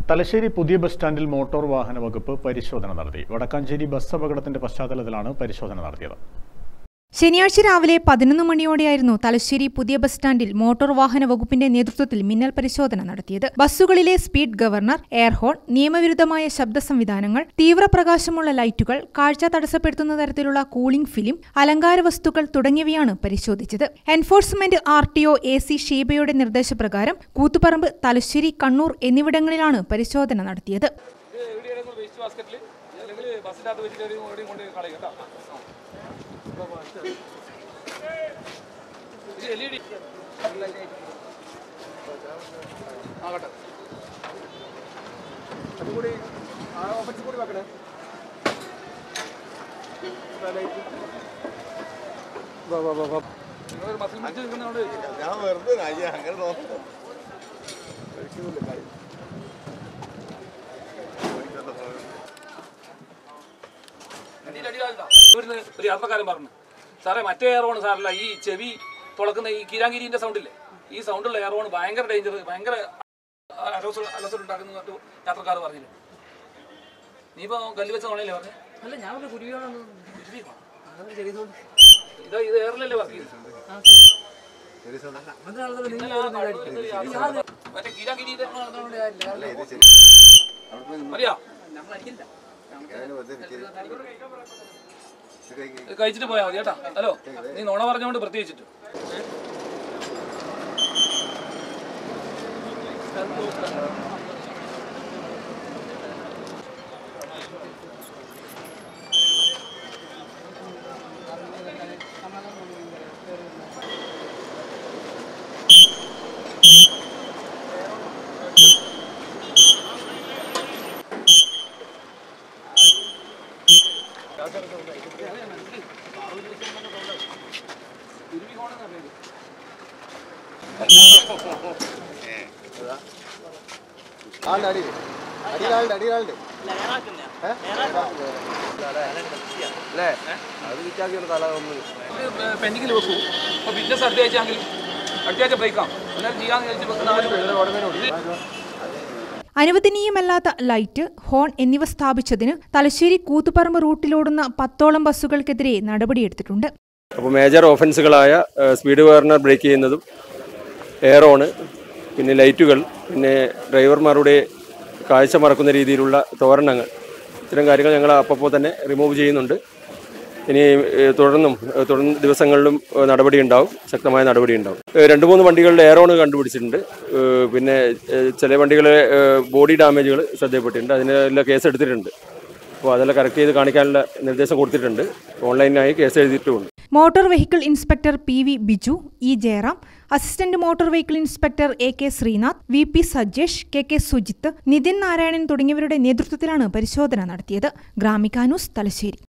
തലശ്ശേരി പുതിയ ബസ് സ്റ്റാൻഡിൽ മോട്ടോർ വാഹന വകുപ്പ് പരിശോധന നടത്തി വടക്കാഞ്ചേരി ബസ് അപകടത്തിന്റെ പശ്ചാത്തലത്തിലാണ് പരിശോധന നടത്തിയത് ശനിയാഴ്ച രാവിലെ പതിനൊന്ന് മണിയോടെയായിരുന്നു തലശ്ശേരി പുതിയ ബസ് സ്റ്റാൻഡിൽ മോട്ടോർ വാഹന വകുപ്പിന്റെ നേതൃത്വത്തിൽ മിന്നൽ പരിശോധന നടത്തിയത് ബസ്സുകളിലെ സ്പീഡ് ഗവർണർ എയർഹോൺ നിയമവിരുദ്ധമായ ശബ്ദ സംവിധാനങ്ങൾ തീവ്രപ്രകാശമുള്ള ലൈറ്റുകൾ കാഴ്ച തടസ്സപ്പെടുത്തുന്ന തരത്തിലുള്ള കൂളിംഗ് ഫിലിം അലങ്കാര വസ്തുക്കൾ തുടങ്ങിയവയാണ് പരിശോധിച്ചത് enforcement R T O A C ഷീബയുടെ നിർദ്ദേശപ്രകാരം കൂത്തുപറമ്പ് തലശ്ശേരി കണ്ണൂർ എന്നിവിടങ്ങളിലാണ് പരിശോധന നടത്തിയത് ഇത് എവിടെയാണെങ്കിൽ വേസ്റ്റ് ബാസ്ക്കറ്റിൽ അല്ലെങ്കിൽ ബസ്സിനകത്ത് വെച്ചിട്ട് എവിടെയും എവിടെയും കൊണ്ട് കളയും കേട്ടോ ഇത് എൽ ഇ ഡി ആകട്ടെ അതുകൂടി ആ ഓഫീസിൽ കൂടി വെക്കണേ വാ വാ വാ വാ നിങ്ങളൊരു മസിൽ പിടിച്ച് നിൽക്കുന്നതുകൊണ്ട് ഞാൻ വെറുതെ രാജ അങ്ങനെ നോക്കാം അടിയിൽ അടിയിലാ ഇവിടുന്ന് ഒരു യാത്രക്കാരൻ പറഞ്ഞു സാറേ മറ്റേ എയറോൺ സാറല്ല ഈ ചെവി തുളക്കുന്ന ഈ കിരാങ്കിരിന്റെ സൗണ്ട് ഇല്ലേ ഈ സൗണ്ടുള്ള എയറോൺ ഭയങ്കര ഡേഞ്ചർ ഭയങ്കര അലോസ അലോസർ ഉണ്ടാക്കുന്ന ഒരു യാത്രക്കാർ പറഞ്ഞില്ല നീ ഇപ്പൊ കല്ല് വെച്ച തോണല്ലേ പറഞ്ഞു അല്ല ഞാൻ ഒരു കുരുവിയാണെന്ന് ഇതാ ഇത് എയറിലല്ലേ വർക്ക് ചെയ്തത് മറ്റേ കിരാങ്കിരിന്റെ അറിയാ ഇത് കഴിച്ചിട്ട് പോയാൽ മതി കേട്ടാ ഹലോ നീ നോണ പറഞ്ഞോണ്ട് പ്രത്യേകിച്ചിട്ട് ആളുടെ അടിയിൽ അടിയിലാളുടെ അടിയിലാളുടെ അല്ലേ അത് വിറ്റാക്കിയാണ് തല ഒന്ന് പെൻഡിങ്ങിൽ വെക്കൂ അപ്പോൾ ബിസിനസ് അടുത്ത ആഴ്ചയാണെങ്കിൽ അടുത്ത ആഴ്ച ബ്രേക്കാം എന്നാലും ചെയ്യാന്ന് വിചാരിച്ച് വെക്കുന്ന ആരും അനുവദനീയമല്ലാത്ത ലൈറ്റ് ഹോൺ എന്നിവ സ്ഥാപിച്ചതിന് തലശ്ശേരി കൂത്തുപറമ്പ് റൂട്ടിലോടുന്ന പത്തോളം ബസ്സുകൾക്കെതിരെ നടപടിയെടുത്തിട്ടുണ്ട് അപ്പോൾ മേജർ ഓഫൻസുകളായ ഏഹ്, സ്പീഡ് ഗവർണർ ബ്രേക്ക് ചെയ്യുന്നതും എയറോണ് പിന്നെ ലൈറ്റുകൾ പിന്നെ ഡ്രൈവർമാരുടെ കാഴ്ച മറക്കുന്ന രീതിയിലുള്ള തോരണങ്ങൾ ഇത്തരം കാര്യങ്ങൾ ഞങ്ങൾ അപ്പോൾ തന്നെ റിമൂവ് ചെയ്യുന്നുണ്ട് ഇനി ഏഹ്, തുടർന്നും ഏഹ്, തുടർന്ന് ദിവസങ്ങളിലും ഏഹ്, നടപടി ഉണ്ടാവും ശക്തമായ നടപടി ഉണ്ടാവും ഏഹ്, രണ്ട് മൂന്ന് വണ്ടികളുടെ എയറോണ് കണ്ടുപിടിച്ചിട്ടുണ്ട് ഏഹ്, പിന്നെ ഏഹ്, ചില വണ്ടികളെ ഏഹ്, ബോഡി ഡാമേജുകൾ ശ്രദ്ധയിൽപ്പെട്ടിട്ടുണ്ട് അതിനെല്ലാം കേസ് എടുത്തിട്ടുണ്ട് അപ്പോൾ അതെല്ലാം കറക്റ്റ് ചെയ്ത് കാണിക്കാനുള്ള നിർദ്ദേശം കൊടുത്തിട്ടുണ്ട് ഓൺലൈനായി കേസ് എഴുതിയിട്ടുമുണ്ട് motor vehicle inspector P V Biju E Jayaram assistant motor vehicle inspector A K Sreenath V P Sajesh K K Sujith Nithin Narayanan തുടങ്ങിയവരുടെ നേതൃത്വത്തിലാണ് പരിശോധന നടത്തിയത് ഗ്രാമിക ന്യൂസ് തലശ്ശേരി